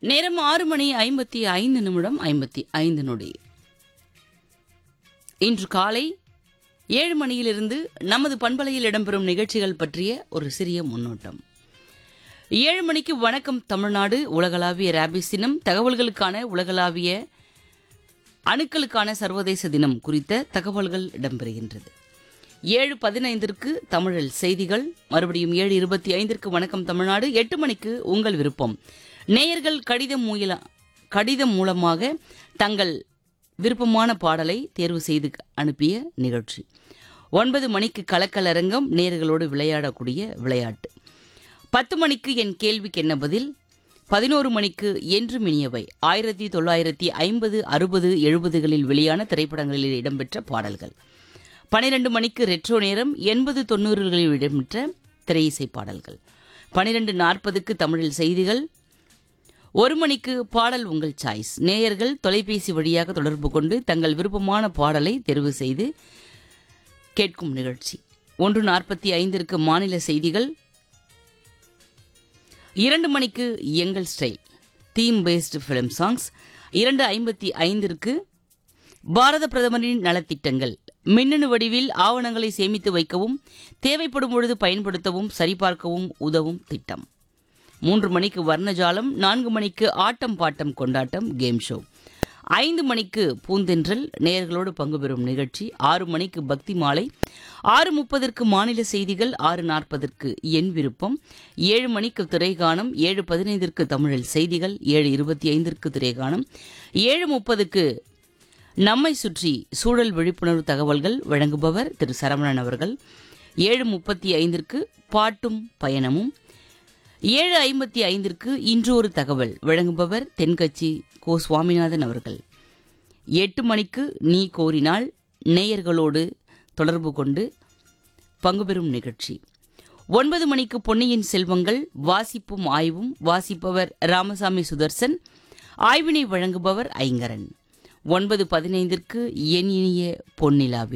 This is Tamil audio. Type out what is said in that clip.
நேரம் ஆறு மணி ஐம்பத்தி ஐந்து நிமிடம் ஐம்பத்தி ஐந்து நொடி இன்று காலை ஏழு மணியிலிருந்து நமது பண்பலையில் இடம்பெறும் நிகழ்ச்சிகள் பற்றிய ஒரு சிறிய முன்னோட்டம் ஏழு மணிக்கு வணக்கம் தமிழ்நாடு உலகளாவிய ரேபிஸ் தினம் தகவல்களுக்கான உலகளாவிய அணுக்களுக்கான சர்வதேச தினம் குறித்த தகவல்கள் இடம்பெறுகின்றது ஏழு பதினைந்திற்கு தமிழில் செய்திகள் மறுபடியும் ஏழு இருபத்தி ஐந்திற்கு வணக்கம் தமிழ்நாடு எட்டு மணிக்கு உங்கள் விருப்பம் நேயர்கள் கடிதம் மூல கடிதம் மூலமாக தங்கள் விருப்பமான பாடலை தேர்வு செய்து அனுப்பிய நிகழ்ச்சி ஒன்பது மணிக்கு கலக்கலரங்கம் நேயர்களோடு விளையாடக்கூடிய விளையாட்டு பத்து மணிக்கு என் கேள்விக்கு என்ன பதில் பதினோரு மணிக்கு என்று மினியவை ஆயிரத்தி தொள்ளாயிரத்தி ஐம்பது அறுபது எழுபதுகளில் வெளியான திரைப்படங்களில் இடம்பெற்ற பாடல்கள் பனிரெண்டு மணிக்கு ரெட்ரோ நேரம் எண்பது தொண்ணூறுகளில் இடம்பெற்ற திரையிசை பாடல்கள் பனிரெண்டு நாற்பதுக்கு தமிழில் செய்திகள் ஒரு மணிக்கு பாடல் உங்கள் சாய்ஸ் நேயர்கள் தொலைபேசி வழியாக தொடர்பு கொண்டு தங்கள் விருப்பமான பாடலை தெரிவு செய்து கேட்கும் நிகழ்ச்சி ஒன்று நாற்பத்தி ஐந்திற்கு மாநில செய்திகள் இரண்டு மணிக்கு எங்கள் style theme based film songs இரண்டு ஐம்பத்தி ஐந்திற்கு பாரத பிரதமரின் நலத்திட்டங்கள் மின்னணு வடிவில் ஆவணங்களை சேமித்து வைக்கவும் தேவைப்படும் பொழுது பயன்படுத்தவும் சரிபார்க்கவும் உதவும் திட்டம் மூன்று மணிக்கு வர்ணஜாலம் நான்கு மணிக்கு ஆட்டம் பாட்டம் கொண்டாட்டம் கேம் ஷோ ஐந்து மணிக்கு பூந்தென்றல் நேயர்களோடு பங்கு பெறும் நிகழ்ச்சி ஆறு மணிக்கு பக்தி மாலை ஆறு முப்பதற்கு மாநில செய்திகள் ஆறு நாற்பதற்கு என் விருப்பம் ஏழு மணிக்கு திரைகானம் ஏழு பதினைந்திற்கு தமிழில் செய்திகள் ஏழு இருபத்தி ஐந்திற்கு திரைகானம் ஏழு முப்பதுக்கு நம்மை சுற்றி சூழல் விழிப்புணர்வு தகவல்கள் வழங்குபவர் திரு சரவணன் அவர்கள் ஏழு முப்பத்தி ஐந்திற்கு பாட்டும் பயணமும் ஏழு ஐம்பத்தி ஐந்திற்கு இன்று ஒரு தகவல் வழங்குபவர் தென்கட்சி கோ சுவாமிநாதன் அவர்கள் எட்டு மணிக்கு நீ கோரினால் நேயர்களோடு தொடர்பு கொண்டு பங்கு பெறும் நிகழ்ச்சி ஒன்பது மணிக்கு பொன்னியின் செல்வங்கள் வாசிப்பும் ஆய்வும் வாசிப்பவர் ராமசாமி சுதர்சன் ஆய்வினை வழங்குபவர் ஐங்கரன் ஒன்பது பதினைந்திற்கு என் இனிய பொன்னிலாவே